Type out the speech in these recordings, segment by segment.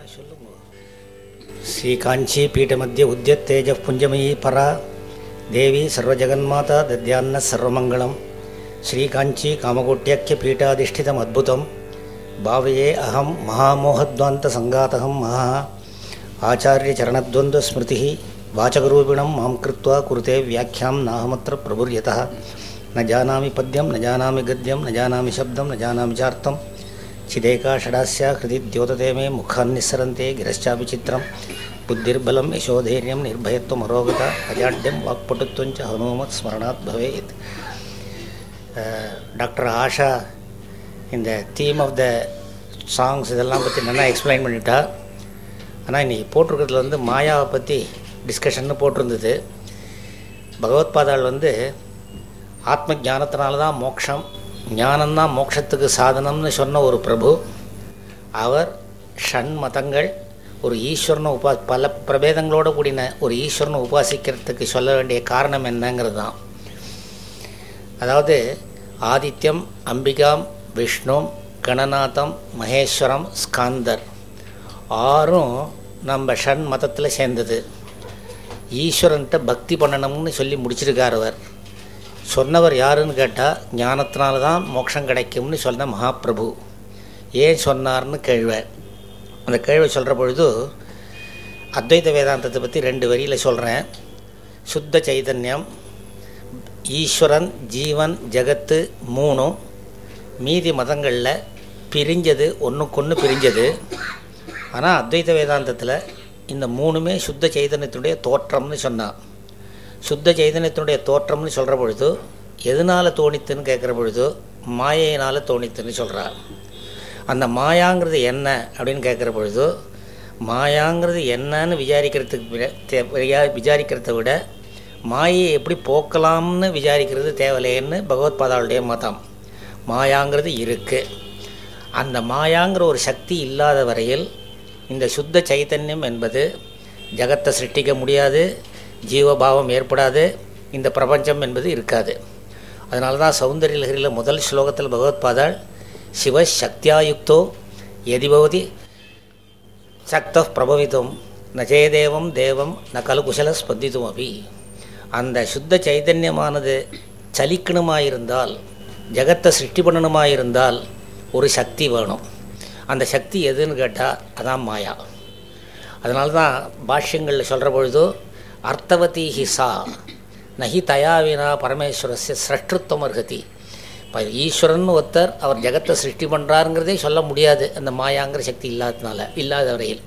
சொல்லுங்க ஸ்ரீ காஞ்சி பீఠமத்திய உத்தியத்தேஜ புஞ்சமயி பரா தேவி சர்வஜகன்மாதா தத்யான்ன சர்வமங்கலம் ஸ்ரீ காஞ்சி காமகோட்டியக்கிய பீட்டாதிஷ்டிதம் அத்புதம் பாவையே அகம் மகாமோகத்வாந்த சங்காத்தகம் மகா ஆச்சாரிய சரணத்வந்த ஸ்மிருதி வாச்சகரூபிணம் மாம் கிருத்வா குருதே வியாக்கியாம் நாகமத்திர பிரபுரியதா ந ஜானாமி பத்யம் ந ஜானாமி கத்யம் ந ஜானாமி சப்தம் ந ஜானாமி சார்த்தம் சிதேகா ஷடாஸ்யா ஹிருதி தியோததே மே முखान् நிஸ்ஸரந்தே गिरश्चापि चित्रं बुद्धिर्बलं यशोधैर्यं निर्भयत्वम् अरोगता अजाड्यं वाक्पटुत्वं च हनुमत् स्मरणात् भवेत् டாக்டர் ஆஷா இந்த தீம் ஆஃப் த சாங்ஸ் இதெல்லாம் பற்றி நல்லா எக்ஸ்பிளைன் பண்ணிட்டா ஆனால் இன்றைக்கி போட்டிருக்கிறதுல வந்து மாயாவை பற்றி டிஸ்கஷன்னு போட்டிருந்தது பகவத்பாதாள் வந்து ஆத்ம ஞானத்தினால தான் மோட்சம் ஞானம்தான் மோட்சத்துக்கு சாதனம்னு சொன்ன ஒரு பிரபு அவர் ஷண் மதங்கள் ஒரு ஈஸ்வரனை உபா பல பிரபேதங்களோடு கூடின ஒரு ஈஸ்வரனை உபாசிக்கிறதுக்கு சொல்ல வேண்டிய காரணம் என்னங்கிறது தான் அதாவது ஆதித்யம் அம்பிகாம் விஷ்ணு கணநாதம் மகேஸ்வரம் ஸ்காந்தர் ஆறும் நம்ம ஷண் மதத்தில் சேர்ந்தது ஈஸ்வரன்கிட்ட பக்தி பண்ணணும்னு சொல்லி முடிச்சிருக்கார் அவர் சொன்னவர் யாருன்னு கேட்டால் ஞானத்தினால தான் மோட்சம் கிடைக்கும்னு சொன்ன மகாபிரபு ஏன் சொன்னார்னு கேள்வை அந்த கேள்வை சொல்கிற பொழுது அத்வைத வேதாந்தத்தை பற்றி ரெண்டு வரியில் சொல்கிறேன் சுத்த சைதன்யம் ஈஸ்வரன் ஜீவன் ஜகத்து மூணும் மீதி மதங்களில் பிரிஞ்சது ஒன்றுக்கொன்று பிரிஞ்சது ஆனால் அத்வைத வேதாந்தத்தில் இந்த மூணுமே சுத்த சைதன்யத்தினுடைய தோற்றம்னு சொன்னான் சுத்த சைதன்யத்தினுடைய தோற்றம்னு சொல்கிற பொழுது எதனால் தோணித்துன்னு கேட்குற பொழுது மாயையினால் தோணித்துன்னு சொல்கிறார் அந்த மாயாங்கிறது என்ன அப்படின்னு கேட்குற பொழுது மாயாங்கிறது என்னன்னு விசாரிக்கிறதுக்கு விசாரிக்கிறத விட மாயை எப்படி போக்கலாம்னு விசாரிக்கிறது தேவையில்லைன்னு பகவத்பாதாவுடைய மதம் மாயாங்கிறது இருக்குது அந்த மாயாங்கிற ஒரு சக்தி இல்லாத வரையில் இந்த சுத்த சைத்தன்யம் என்பது ஜகத்தை சிருஷ்டிக்க முடியாது ஜீவபாவம் ஏற்படாது இந்த பிரபஞ்சம் என்பது இருக்காது அதனால தான் சௌந்தரிய லகரியில் முதல் ஸ்லோகத்தில் பகவத்பாதாள் சிவ சக்தியாயுக்தோ எதிபவதி சக்த பிரபவித்தும் நஜேதேவம் தேவம் ந கலு குசல ஸ்பந்தித்தும் அபி அந்த சுத்த சைதன்யமானது சலிக்கணுமாயிருந்தால் ஜகத்தை சிருஷ்டி பண்ணணுமாயிருந்தால் ஒரு சக்தி வேணும் அந்த சக்தி எதுன்னு கேட்டால் அதான் மாயா அதனால தான் பாஷ்யங்களில் சொல்கிற பொழுது அர்த்தவதி ஹி சா நஹி தயாவினா பரமேஸ்வரஸ்ய சிரஷ்டத்துவம் அர்ஹதி இப்போ ஈஸ்வரன் ஒருத்தர் அவர் ஜெகத்தை சிருஷ்டி பண்ணுறாருங்கிறதே சொல்ல முடியாது அந்த மாயாங்கிற சக்தி இல்லாததுனால இல்லாத வரையில்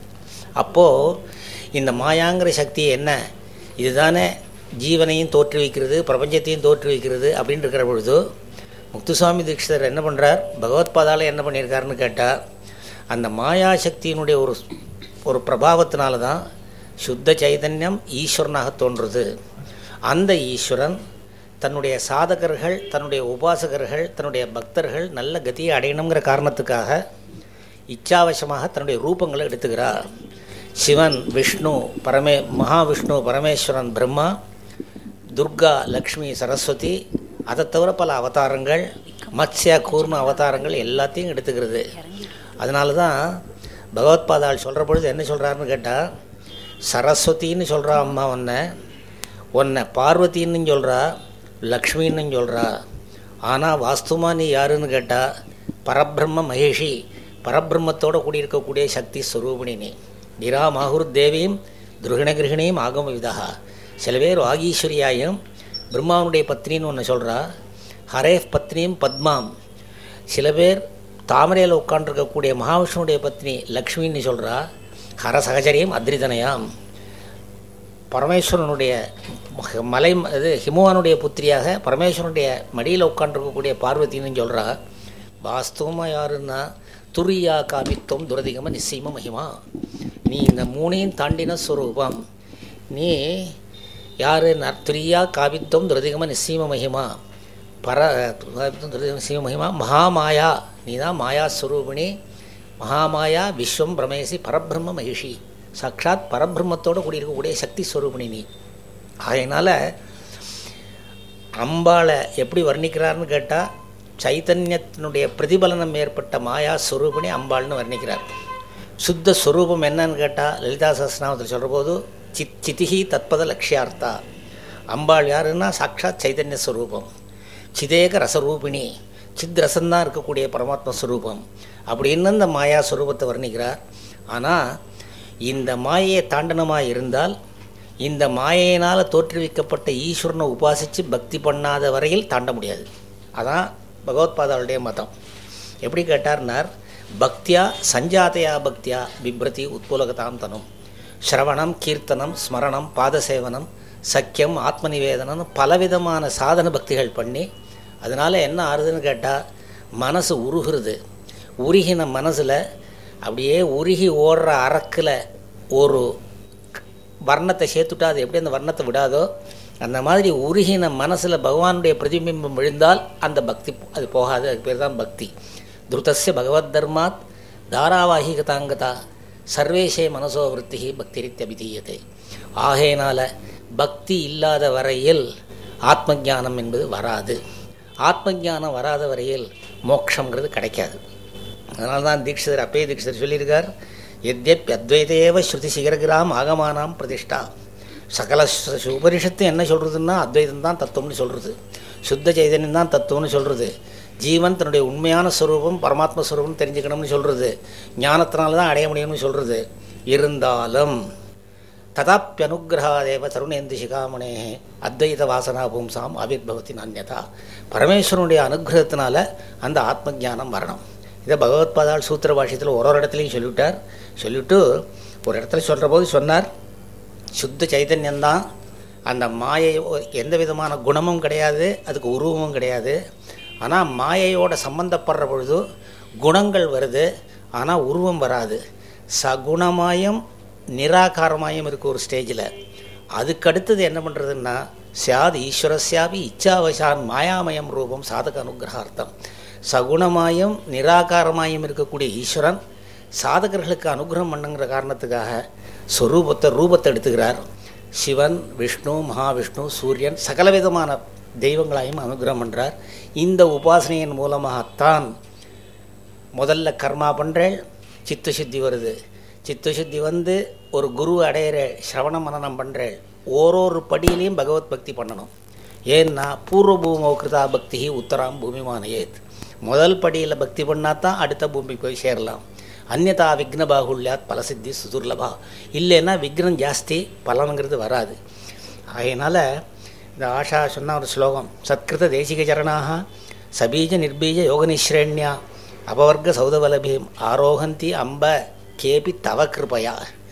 அப்போது இந்த மாயாங்கிற சக்தி என்ன இதுதானே ஜீவனையும் தோற்றுவிக்கிறது பிரபஞ்சத்தையும் தோற்றுவிக்கிறது அப்படின்னு இருக்கிற பொழுது முத்துசுவாமி தீட்சிதர் என்ன பண்ணுறார் பகவத்பாதால என்ன பண்ணியிருக்காருன்னு கேட்டால் அந்த மாயா சக்தியினுடைய ஒரு ஒரு பிரபாவத்தினால தான் சுத்த சைதன்யம் ஈஸ்வரனாக தோன்றுறது அந்த ஈஸ்வரன் தன்னுடைய சாதகர்கள் தன்னுடைய உபாசகர்கள் தன்னுடைய பக்தர்கள் நல்ல கதியை அடையணுங்கிற காரணத்துக்காக இச்சாவசமாக தன்னுடைய ரூபங்களை எடுத்துக்கிறார் சிவன் விஷ்ணு பரமே மகாவிஷ்ணு பரமேஸ்வரன் பிரம்மா துர்கா லக்ஷ்மி சரஸ்வதி அதை தவிர பல அவதாரங்கள் மத்ஸ்ய கூர்ம அவதாரங்கள் எல்லாத்தையும் எடுத்துக்கிறது அதனால தான் பகவத்பாதாள் சொல்கிற பொழுது என்ன சொல்கிறாருன்னு கேட்டால் சரஸ்வதின்னு சொல்கிறா அம்மா உன்னை உன்னை பார்வதின்னு சொல்கிறா லக்ஷ்மின்னு சொல்கிறா ஆனால் வாஸ்துமா நீ யாருன்னு கேட்டால் பரபிரம்ம மகேஷி பரபிரம்மத்தோடு கூடியிருக்கக்கூடிய சக்தி ஸ்வரூபிணி நீ கிரா மாகுர் தேவியும் துருகிண கிரகிணியும் ஆகம விதா சில பேர் வாகீஸ்வரியாயும் பிரம்மாவுடைய பத்னின்னு ஒன்று சொல்கிறா ஹரேஃப் பத்னியும் பத்மாம் சில பேர் தாமரையில் உட்காண்டிருக்கக்கூடிய மகாவிஷ்ணுடைய பத்னி லக்ஷ்மின்னு சொல்கிறா ஹர சகச்சரியம் அத்ரிதனையாம் பரமேஸ்வரனுடைய மலை இது ஹிமவானுடைய புத்திரியாக பரமேஸ்வரனுடைய மடியில் உட்காண்டிருக்கக்கூடிய பார்வதினு சொல்கிறா வாஸ்தவமாக யாருன்னா துரியா காமித்துவம் துரதிகம நிச்சயம மகிமா நீ இந்த மூணையும் தாண்டின ஸ்வரூபம் நீ யார் துரியா காவித்துவம் துரதிகம நிச்சயம மகிமா பர நிச்சயம மகிமா மகாமாயா நீ தான் மாயாஸ்வரூபிணி மகாமாயா விஸ்வம் பிரமேசி பரபிரம்ம மகிஷி சாட்சாத் பரபிரம்மத்தோடு கூடியிருக்கக்கூடிய சக்தி ஸ்வரூபிணி நீ அதனால் அம்பாளை எப்படி வர்ணிக்கிறார்னு கேட்டால் சைத்தன்யத்தினுடைய பிரதிபலனம் ஏற்பட்ட மாயா ஸ்வரூபிணி அம்பாள்னு வர்ணிக்கிறார் சுத்த ஸ்வரூபம் என்னன்னு கேட்டால் லலிதா சஹஸ்ரநாமத்தில் சொல்கிற போது சித் சிதிஹி தத்பத லக்ஷியார்த்தா அம்பாள் யாருன்னா சாட்சாத் சைதன்ய ஸ்வரூபம் சிதேக ரசரூபிணி சித் ரசந்தான் இருக்கக்கூடிய பரமாத்ம ஸ்வரூபம் அப்படின்னு இந்த மாயா ஸ்வரூபத்தை வர்ணிக்கிறார் ஆனால் இந்த மாயையை தாண்டனமாக இருந்தால் இந்த மாயையினால் தோற்றுவிக்கப்பட்ட ஈஸ்வரனை உபாசித்து பக்தி பண்ணாத வரையில் தாண்ட முடியாது அதான் பகவத்பாதாவுடைய மதம் எப்படி கேட்டார்னார் பக்தியா சஞ்சாதையா பக்தியா பிப்ரதி உத்புலகதாம் தனும் ஸ்ரவணம் கீர்த்தனம் ஸ்மரணம் பாதசேவனம் சக்கியம் ஆத்ம நிவேதனம் பலவிதமான சாதன பக்திகள் பண்ணி அதனால் என்ன ஆறுதுன்னு கேட்டால் மனசு உருகுறது உருகின மனசில் அப்படியே உருகி ஓடுற அரக்கில் ஒரு வர்ணத்தை சேர்த்துட்டா அது எப்படி அந்த வர்ணத்தை விடாதோ அந்த மாதிரி உருகின மனசில் பகவானுடைய பிரதிபிம்பம் விழுந்தால் அந்த பக்தி அது போகாது அதுக்கு பேர் தான் பக்தி துருதஸ்ய பகவத் தர்மாத் தாராவாகிகதாங்கதா சர்வேஷே மனசோ விருத்தி பக்திரித்தபிதீயத்தை ஆகையினால் பக்தி இல்லாத வரையில் ஆத்ம ஞானம் என்பது வராது ஆத்ம ஞானம் வராத வரையில் மோட்சங்கிறது கிடைக்காது அதனால தான் தீட்சிதர் அப்பே தீட்சிதர் சொல்லியிருக்கார் எத்யப் அத்வைதேவ ஸ்ருதி சிகரகிராம் ஆகமானாம் பிரதிஷ்டா சகல ச- உபனிஷத்து என்ன சொல்கிறதுன்னா அத்வைதம் தான் தத்துவம்னு சொல்கிறது சுத்த சைதன்யம் தான் தத்துவம்னு சொல்கிறது ஜீவன் தன்னுடைய உண்மையான ஸ்வரூபம் பரமாத்ம ஸ்வரூபம் தெரிஞ்சுக்கணும்னு சொல்கிறது ஞானத்தினால தான் அடைய முடியும்னு சொல்கிறது இருந்தாலும் ததாப்பியனுகிரகாதேவ தருணேந்து சிகாமணே அத்வைத வாசனா பும்சாம் ஆவிர்பவத்தி நான்யதா பரமேஸ்வரனுடைய அனுகிரகத்தினால அந்த ஆத்ம ஞானம் வரணும் இதை பகவத்பாதால் சூத்திர பாஷ்யத்தில் ஒரு ஒரு இடத்துலையும் சொல்லிவிட்டார் சொல்லிவிட்டு ஒரு இடத்துல சொல்கிற போது சொன்னார் சுத்த சைதன்யந்தான் அந்த மாயை எந்த விதமான குணமும் கிடையாது அதுக்கு உருவமும் கிடையாது ஆனால் மாயையோட சம்பந்தப்படுற பொழுது குணங்கள் வருது ஆனால் உருவம் வராது சகுணமாயும் நிராகாரமாயும் இருக்கு ஒரு ஸ்டேஜில் அதுக்கடுத்தது என்ன பண்ணுறதுன்னா சியாத் ஈஸ்வரஸ்யாபி இச்சாவசான் மாயாமயம் ரூபம் சாதக அனுகிரகார்த்தம் சகுணமாயும் நிராகாரமாயும் இருக்கக்கூடிய ஈஸ்வரன் சாதகர்களுக்கு அனுகிரகம் பண்ணுங்கிற காரணத்துக்காக ஸ்வரூபத்தை ரூபத்தை எடுத்துக்கிறார் சிவன் விஷ்ணு மகாவிஷ்ணு சூரியன் சகலவிதமான தெய்வங்களையும் அனுகிரகம் பண்ணுறார் இந்த உபாசனையின் மூலமாகத்தான் முதல்ல கர்மா பண்ணுறேள் சித்த சுத்தி வருது சித்த சுத்தி வந்து ஒரு குரு அடையிற சிரவண மனனம் பண்ணுறேள் ஓரொரு படியிலையும் பகவத் பக்தி பண்ணணும் ஏன்னா பூர்வபூமோ கிருதா பக்தி உத்தராம் பூமிமானயேத் முதல் படியில் பக்தி பண்ணால் தான் அடுத்த பூமிக்கு போய் சேரலாம் அந்நதா விக்ன பாகுல்யாத் பலசித்தி சுதுர்லபா இல்லைன்னா விக்னம் ஜாஸ்தி பலனுங்கிறது வராது அதனால் இந்த ஆஷா சொன்ன ஒரு ஸ்லோகம் சத்கிருத தேசிக சரணாக சபீஜ நிர்பீஜ யோகநிஸ்ரேண்யா அபவர்க்க சௌதவலபீம் ஆரோகந்தி அம்ப கேபி தவ கிருபையா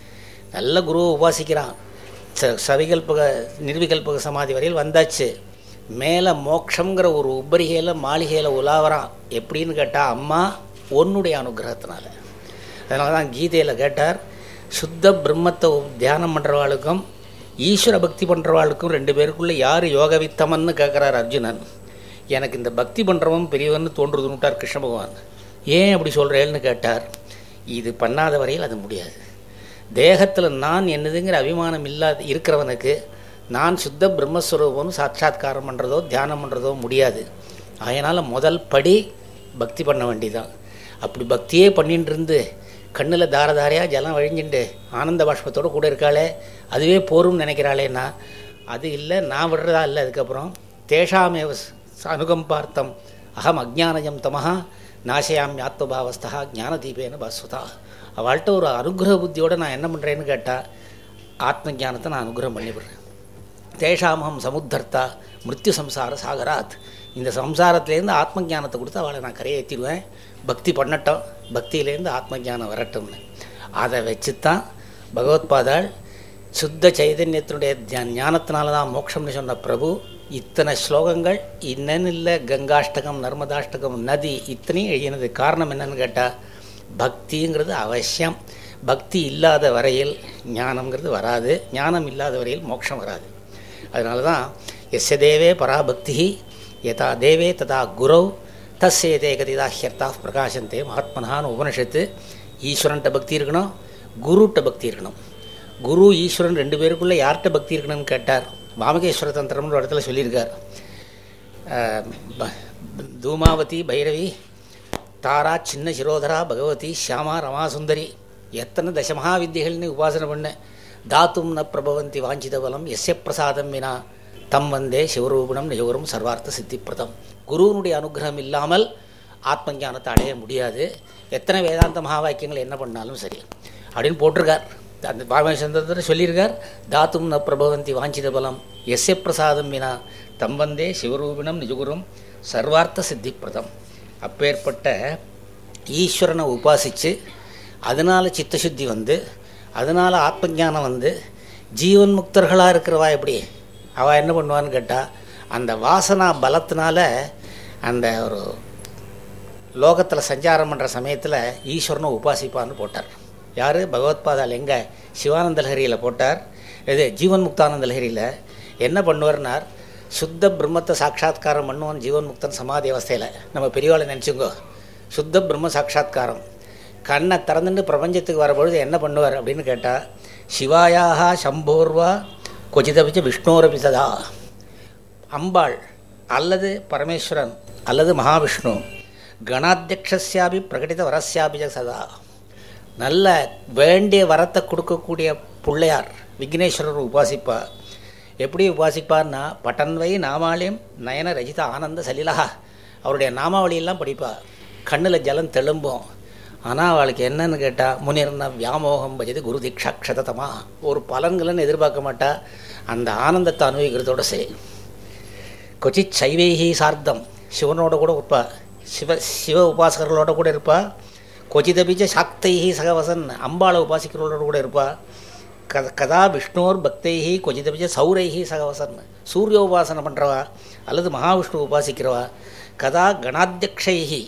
நல்ல குருவை உபாசிக்கிறான் ச சவிகல்பக நிர்விகல்பக சமாதி வரையில் வந்தாச்சு மேலே மோட்சங்கிற ஒரு உபரிகையில் மாளிகையில் உலாவறான் எப்படின்னு கேட்டால் அம்மா உன்னுடைய அனுகிரகத்தினால அதனால தான் கீதையில் கேட்டார் சுத்த பிரம்மத்தை தியானம் பண்ணுறவாளுக்கும் ஈஸ்வர பக்தி பண்ணுறவாளுக்கும் ரெண்டு பேருக்குள்ளே யார் யோகவித்தமன்னு கேட்குறார் அர்ஜுனன் எனக்கு இந்த பக்தி பண்ணுறவன் பெரியவன்னு தோன்றுதுன்னுட்டார் கிருஷ்ண பகவான் ஏன் அப்படி சொல்கிறேன்னு கேட்டார் இது பண்ணாத வரையில் அது முடியாது தேகத்தில் நான் என்னதுங்கிற அபிமானம் இல்லாத இருக்கிறவனுக்கு நான் சுத்த பிரம்மஸ்வரூபம்னு சாட்சாத்காரம் பண்ணுறதோ தியானம் பண்ணுறதோ முடியாது அதனால் முதல் படி பக்தி பண்ண வேண்டிதான் அப்படி பக்தியே பண்ணிட்டு இருந்து கண்ணில் தார தாரையாக ஜலம் வழிஞ்சுண்டு ஆனந்த பாஷ்பத்தோடு கூட இருக்காளே அதுவே போரும்னு நினைக்கிறாளேன்னா அது இல்லை நான் விடுறதா இல்லை அதுக்கப்புறம் தேஷாமேவ ச- அனுகம்பார்த்தம் அகம் அஜானஜம் தமஹா நாசயாமி ஆத்மபாவஸ்தா ஞானதீபேன பாஸ்வதா அவள்கிட்ட ஒரு அனுகிரக புத்தியோடு நான் என்ன பண்ணுறேன்னு கேட்டால் ஆத்ம ஞானத்தை நான் அனுகிரகம் பண்ணிவிடுறேன் தேஷாமகம் சமுத்தர்த்தா மிருத்யு சம்சார சாகராத் இந்த சம்சாரத்திலேருந்து ஆத்ம ஞானத்தை கொடுத்து அவளை நான் கரையேற்றிடுவேன் பக்தி பண்ணட்டும் பக்தியிலேருந்து ஆத்ம ஞானம் வரட்டும்னு அதை வச்சு தான் பகவத்பாதாள் சுத்த சைதன்யத்தினுடைய தியா- ஞானத்தினால தான் மோட்சம்னு சொன்ன பிரபு இத்தனை ஸ்லோகங்கள் இன்னன்னு இல்லை கங்காஷ்டகம் நர்மதாஷ்டகம் நதி இத்தனையும் எழுதினது காரணம் என்னன்னு கேட்டால் பக்திங்கிறது அவசியம் பக்தி இல்லாத வரையில் ஞானம்ங்கிறது வராது ஞானம் இல்லாத வரையில் மோட்சம் வராது அதனால தான் எஸ்ய தேவே பராபக்தி யதா தேவே ததா குரவ் தஸ்யேதே கதிதா ஹியர்த்தா பிரகாசந்தே மகாத்மனான்னு உபனிஷத்து ஈஸ்வரன்ட்ட பக்தி இருக்கணும் குருட்ட பக்தி இருக்கணும் குரு ஈஸ்வரன் ரெண்டு பேருக்குள்ளே யார்கிட்ட பக்தி இருக்கணும்னு கேட்டார் வாமகேஸ்வர தந்திரம்னு ஒரு இடத்துல சொல்லியிருக்கார் அஹ், ப- தூமாவதி பைரவி தாரா சின்ன சிரோதரா பகவதி ஷியாமா ரமாசுந்தரி எத்தனை தசமகா வித்தியகள்னு உபாசனை பண்ண தாத்தும் ந பிரபவந்தி வாஞ்சித பலம் எஸ்ய பிரசாதம் வினா தம் வந்தே சிவரூபணம் நிஜவரும் சர்வார்த்த சித்திப்பிரதம் குருவனுடைய அனுகிரகம் இல்லாமல் ஆத்ம ஞானத்தை அடைய முடியாது எத்தனை வேதாந்த மகா வாக்கியங்கள் என்ன பண்ணாலும் சரி அப்படின்னு போட்டிருக்கார் அந்த பாமேசந்திரத்தில் சொல்லியிருக்கார் தாத்தும் ந பிரபவந்தி வாஞ்சித பலம் எஸ்ய பிரசாதம் வினா தம் வந்தே சிவரூபிணம் நிஜகுரும் சர்வார்த்த சித்திப்பிரதம் அப்பேற்பட்ட ஈஸ்வரனை உபாசித்து அதனால் சித்தசுத்தி வந்து அதனால் ஆத்ம ஞானம் வந்து ஜீவன் முக்தர்களாக இருக்கிறவா எப்படி அவள் என்ன பண்ணுவான்னு கேட்டால் அந்த வாசனா பலத்தினால அந்த ஒரு லோகத்தில் சஞ்சாரம் பண்ணுற சமயத்தில் ஈஸ்வரனை உபாசிப்பான்னு போட்டார் யார் பகவத்பாதால் எங்கே சிவானந்த லஹரியில் போட்டார் இது ஜீவன் முக்தானந்த லஹரியில் என்ன பண்ணுவார்னார் சுத்த பிரம்மத்தை சாட்சா்காரம் பண்ணுவான் ஜீவன் முக்தன் சமாதி அவஸ்தையில் நம்ம பெரியவாளை நினச்சிங்கோ சுத்த பிரம்ம சாட்சா்காரம் கண்ணை திறந்துட்டு பிரபஞ்சத்துக்கு வரும்பொழுது என்ன பண்ணுவார் அப்படின்னு கேட்டால் சிவாயாக சம்போர்வா கொச்சிதபிச்ச விஷ்ணோரபி சதா அம்பாள் அல்லது பரமேஸ்வரன் அல்லது மகாவிஷ்ணு கணாத்தியக்ஷாபி பிரகடித வரஸ்யாபி சதா நல்ல வேண்டிய வரத்தை கொடுக்கக்கூடிய பிள்ளையார் விக்னேஸ்வரர் உபாசிப்பா எப்படி உபாசிப்பார்னா பட்டன்வை நாமாலயம் நயன ரஜித ஆனந்த சலிலா அவருடைய நாமாவளியெல்லாம் படிப்பா கண்ணில் ஜலம் தெளும்போம் ஆனால் அவளுக்கு என்னன்னு கேட்டால் முனிர்ன வியாமோகம் பஜது குரு தீட்சாட்சதமா ஒரு பலன்கள்னு எதிர்பார்க்க மாட்டா அந்த ஆனந்தத்தை அனுபவிக்கிறதோட சரி கொச்சித் சைவேகி சார்த்தம் சிவனோட கூட இருப்பா சிவ சிவ உபாசகர்களோட கூட இருப்பா கொச்சிதபிச்ச சாக்தைஹி சகவசன் அம்பாளை உபாசிக்கிறவர்களோட கூட இருப்பா க கதா விஷ்ணோர் பக்தைஹி கொச்சிதபிச்ச சௌரைஹி சகவசன் சூரிய உபாசனை பண்ணுறவா அல்லது மகாவிஷ்ணு உபாசிக்கிறவா கதா கணாத்தியக்ஷைஹி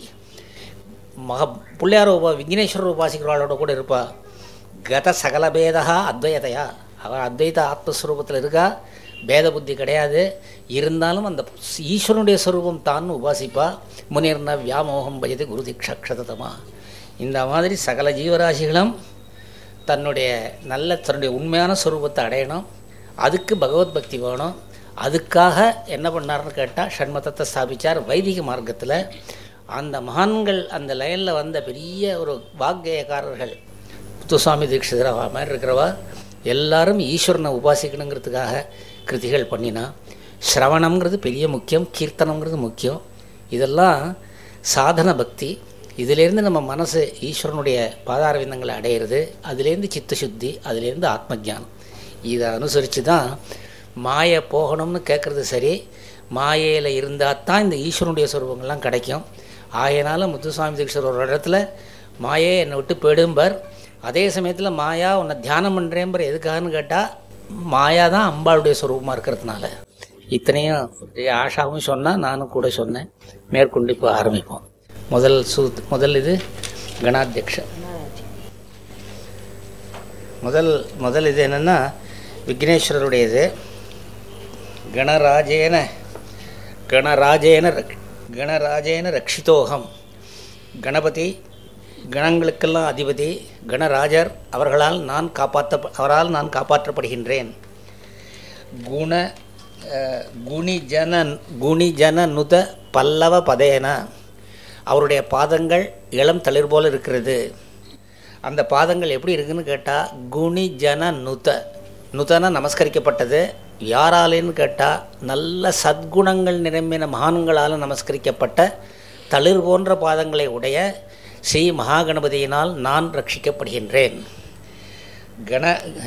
மக பிள்ளையார் உபா விக்னேஸ்வரர் உபாசிக்கிறவாளோட கூட இருப்பா கத சகலபேதா அத்வைதையா அவள் அத்வைத ஆத்மஸ்வரூபத்தில் இருக்கா பேத புத்தி கிடையாது இருந்தாலும் அந்த ஈஸ்வரனுடைய ஸ்வரூபம் தான் உபாசிப்பா முனிர்ன வியாமோகம் பஜது குரு தீட்சாட்சதமா இந்த மாதிரி சகல ஜீவராசிகளும் தன்னுடைய நல்ல தன்னுடைய உண்மையான ஸ்வரூபத்தை அடையணும் அதுக்கு பகவத் பக்தி வேணும் அதுக்காக என்ன பண்ணார்னு கேட்டால் ஷண்மதத்தை ஸ்தாபித்தார் வைதிக மார்க்கத்தில் அந்த மகான்கள் அந்த லைனில் வந்த பெரிய ஒரு வாக்கேயக்காரர்கள் முத்துசுவாமி தீட்சிதர் அவ மாதிரி இருக்கிறவா எல்லாரும் ஈஸ்வரனை உபாசிக்கணுங்கிறதுக்காக கிருதிகள் பண்ணினா ஸ்ரவணம்ங்கிறது பெரிய முக்கியம் கீர்த்தனங்கிறது முக்கியம் இதெல்லாம் சாதன பக்தி இதிலேருந்து நம்ம மனசு ஈஸ்வரனுடைய பாதாரவிந்தங்களை அடையிறது அதுலேருந்து சித்தசுத்தி அதுலேருந்து ஆத்ம ஜானம் இதை அனுசரித்து தான் மாயை போகணும்னு கேட்குறது சரி மாயையில் இருந்தால் தான் இந்த ஈஸ்வரனுடைய சொரூபங்கள்லாம் கிடைக்கும் ஆயனால முத்துசுவாமி தீட்சர் ஒரு இடத்துல மாயே என்னை விட்டு போயிடும்பார் அதே சமயத்தில் மாயா உன்னை தியானம் பண்ணுறேன்பர் எதுக்காகன்னு கேட்டால் மாயா தான் அம்பாளுடைய சொரூபமாக இருக்கிறதுனால இத்தனையும் ஆஷாவும் சொன்னால் நானும் கூட சொன்னேன் மேற்கொண்டு இப்போ ஆரம்பிப்போம் முதல் சூ முதல் இது கணாத்தியக்ஷம் முதல் முதல் இது என்னென்னா விக்னேஸ்வரருடையது கணராஜேன கணராஜேன ரக் கணராஜேன ரக்ஷிதோகம் கணபதி கணங்களுக்கெல்லாம் அதிபதி கணராஜர் அவர்களால் நான் காப்பாற்ற அவரால் நான் காப்பாற்றப்படுகின்றேன் குண அஹ், குணிஜன குணிஜன நுத பல்லவ பதேன அவருடைய பாதங்கள் இளம் தளிர் போல இருக்கிறது அந்த பாதங்கள் எப்படி இருக்குன்னு கேட்டால் குணிஜன நுத நுதன நமஸ்கரிக்கப்பட்டது யாராலேன்னு கேட்டால் நல்ல சத்குணங்கள் நிரம்பின மகான்களால் நமஸ்கரிக்கப்பட்ட தளிர் போன்ற பாதங்களை உடைய ஸ்ரீ மகாகணபதியினால் நான் ரட்சிக்கப்படுகின்றேன் கண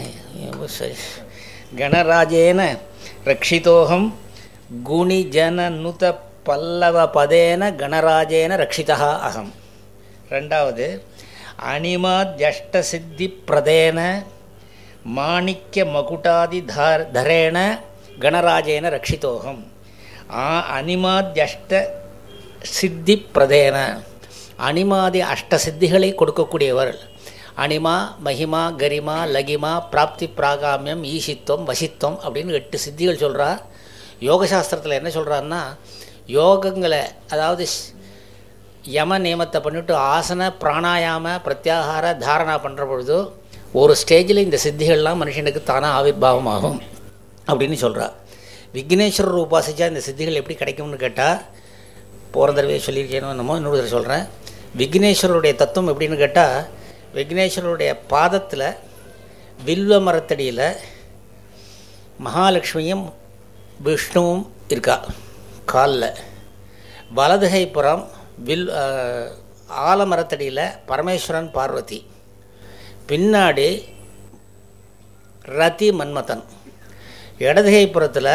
கணராஜேன ரக்ஷிதோகம் குணிஜனனுத பல்லவ பதேன கணராஜேன ரக்ஷிதா அகம் ரெண்டாவது அனிமாத்யஷ்டசித்தி பிரதேன மாணிக்க மகுடாதி தார் தரேண கணராஜேன ரக்ஷிதோகம் ஆ அனிமாத்யஷ்ட சித்தி பிரதேன அனிமாதி அஷ்ட சித்திகளை கொடுக்கக்கூடியவர் அனிமா மகிமா கரிமா லகிமா பிராப்தி பிராகாமியம் ஈசித்துவம் வசித்துவம் அப்படின்னு எட்டு சித்திகள் சொல்கிறா யோகசாஸ்திரத்தில் என்ன சொல்கிறான்னா யோகங்களை அதாவது ஸ்- யம நியமத்தை பண்ணிவிட்டு ஆசன பிராணாயாம பிரத்யாகார தாரணா பண்ணுற பொழுது ஒரு ஸ்டேஜில் இந்த சித்திகள்லாம் மனுஷனுக்கு தானாக ஆவிர்வாவம் ஆகும் அப்படின்னு சொல்கிறா விக்னேஸ்வரர் உபாசிச்சா இந்த சித்திகள் எப்படி கிடைக்கும்னு கேட்டால் போகிற தடவையே சொல்லியிருக்கேனோ என்னமோ இன்னொரு தடவை சொல்கிறேன் விக்னேஸ்வரருடைய தத்துவம் எப்படின்னு கேட்டால் விக்னேஸ்வரருடைய பாதத்தில் வில்வ மரத்தடியில் மகாலட்சுமியும் விஷ்ணுவும் இருக்கா காலில் வலதுகை புறம் வில் ஆலமரத்தடியில் பரமேஸ்வரன் பார்வதி பின்னாடி ரதி மன்மதன் இடதுகை புறத்தில்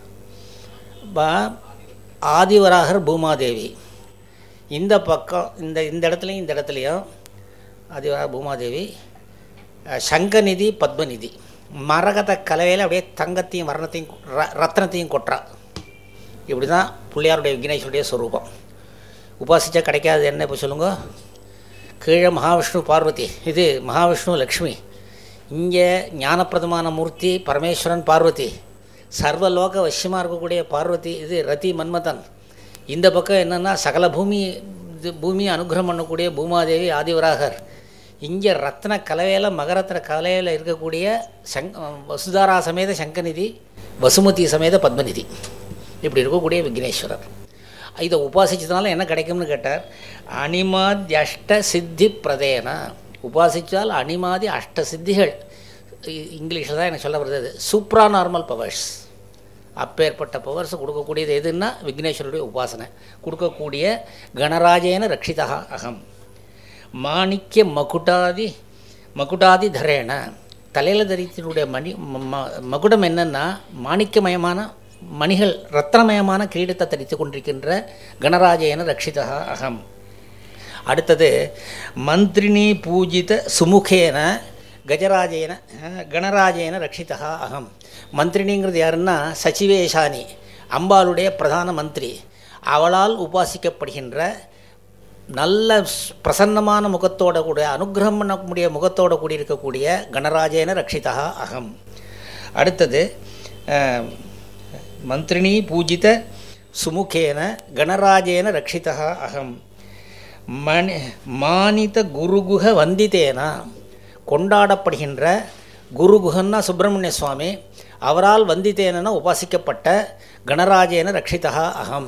ஆதிவராகர் பூமாதேவி இந்த பக்கம் இந்த இந்த இடத்துலையும் இந்த இடத்துலையும் ஆதிவராக பூமாதேவி சங்கநிதி பத்மநிதி மரகத கலவையில் அப்படியே தங்கத்தையும் வர்ணத்தையும் ர ரத்னத்தையும் கொட்டுறா இப்படி தான் பிள்ளையாருடைய விக்னேஸ்வருடைய ஸ்வரூபம் உபாசிச்சா கிடைக்காது என்ன இப்போ சொல்லுங்க கீழே மகாவிஷ்ணு பார்வதி இது மகாவிஷ்ணு லக்ஷ்மி இங்கே ஞானப்பிரதமான மூர்த்தி பரமேஸ்வரன் பார்வதி சர்வலோக வசியமாக இருக்கக்கூடிய பார்வதி இது ரதி மன்மதன் இந்த பக்கம் என்னென்னா சகல பூமி இது பூமி அனுகிரகம் பண்ணக்கூடிய பூமாதேவி ஆதிவராகர் இங்கே ரத்ன கலவையில் மகரத்ன கலையில் இருக்கக்கூடிய சங் வசுதாரா சமேத சங்கநிதி வசுமதி சமேத பத்மநிதி இப்படி இருக்கக்கூடிய விக்னேஸ்வரர் இதை உபாசிச்சதுனால என்ன கிடைக்கும்னு கேட்டார் அனிமாதி அஷ்ட சித்தி பிரதேன உபாசித்தால் அனிமாதி அஷ்ட சித்திகள் இங்கிலீஷில் தான் எனக்கு சொல்ல வருது சூப்ரா நார்மல் பவர்ஸ் அப்பேற்பட்ட பவர்ஸ் கொடுக்கக்கூடியது எதுன்னா விக்னேஸ்வருடைய உபாசனை கொடுக்கக்கூடிய கணராஜேன ரட்சிதா அகம் மாணிக்க மகுடாதி மகுடாதி தரேன தலையில் தரித்தினுடைய மணி மகுடம் என்னென்னா மாணிக்கமயமான மணிகள் ரத்னமயமான கிரீடத்தை தரித்து கொண்டிருக்கின்ற கணராஜேன ரட்சிதா அகம் அடுத்தது மந்திரினி பூஜித சுமுகேன கஜராஜேன கணராஜேன ரட்சிதா அகம் மந்திரினிங்கிறது யாருன்னா சச்சிவேஷானி அம்பாளுடைய பிரதான மந்திரி அவளால் உபாசிக்கப்படுகின்ற நல்ல பிரசன்னமான முகத்தோட கூட அனுகிரகம் பண்ணக்கூடிய முகத்தோட கூடி இருக்கக்கூடிய கணராஜேன ரட்சிதா அகம் அடுத்தது மந்திரினி பூஜித சுமுகேன கணராஜேன ரட்சிதா அகம் மணி மானித குருகுக வந்தித்தேன கொண்டாடப்படுகின்ற குருகுகன்னா சுப்பிரமணிய சுவாமி அவரால் வந்தித்தேன உபாசிக்கப்பட்ட கணராஜேன ரட்சிதா அகம்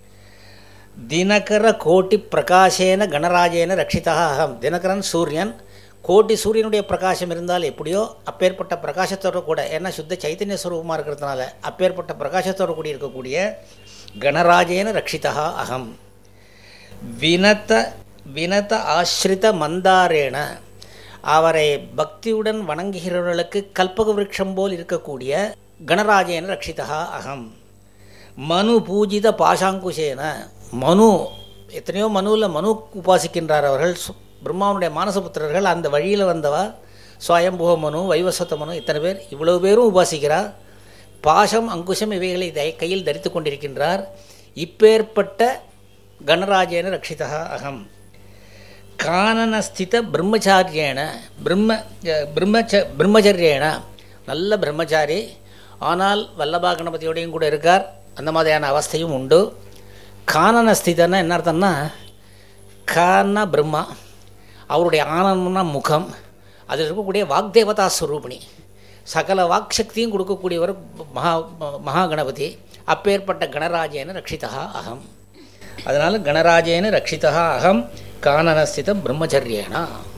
தினகர கோட்டி பிரகாசேன கணராஜேன ரட்சிதா அகம் தினகரன் சூரியன் கோட்டி சூரியனுடைய பிரகாசம் இருந்தால் எப்படியோ அப்பேற்பட்ட பிரகாசத்தோடு கூட ஏன்னா சுத்த சைத்தன்ய ஸ்வரூபமாக இருக்கிறதுனால அப்பேற்பட்ட பிரகாசத்தோடு கூடி இருக்கக்கூடிய கணராஜேன ரட்சிதா அகம் வினத வினத ஆசிரித மந்தாரேன அவரை பக்தியுடன் வணங்குகிறவர்களுக்கு கல்பக விருட்சம் போல் இருக்கக்கூடிய கணராஜேன ரட்சிதா அகம் மனு பூஜித பாஷாங்குஷேன மனு எத்தனையோ மனுவில் மனு உபாசிக்கின்றார் அவர்கள் பிரம்மாவனுடைய மானசபுத்திரர்கள் அந்த வழியில் வந்தவா சுவயம்புவ மனு வைவசத்த மனு இத்தனை பேர் இவ்வளவு பேரும் உபாசிக்கிறார் பாசம் அங்குஷம் இவைகளை தை கையில் தரித்து கொண்டிருக்கின்றார் இப்பேற்பட்ட கணராஜேன ரட்சிதா அகம் கானனஸ்தித பிரம்மச்சாரியேன பிரம்ம பிரம்மச்ச பிரம்மச்சரியேன நல்ல பிரம்மச்சாரி ஆனால் வல்லபா கணபதியோடையும் கூட இருக்கார் அந்த மாதிரியான அவஸ்தையும் உண்டு கானனஸ்திதன்னா என்ன அர்த்தம்னா கான்னா பிரம்மா அவருடைய ஆனந்தம்னா முகம் அதில் இருக்கக்கூடிய வாக்தேவதா ஸ்வரூபிணி சகல வாக்சக்தியும் கொடுக்கக்கூடியவர் மகா மகா கணபதி அப்பேற்பட்ட கணராஜேன ரட்சிதா அகம் அதனால் கணராஜேன ரட்சிதா அகம் கானனஸ்திதம் பிரம்மச்சரியேனா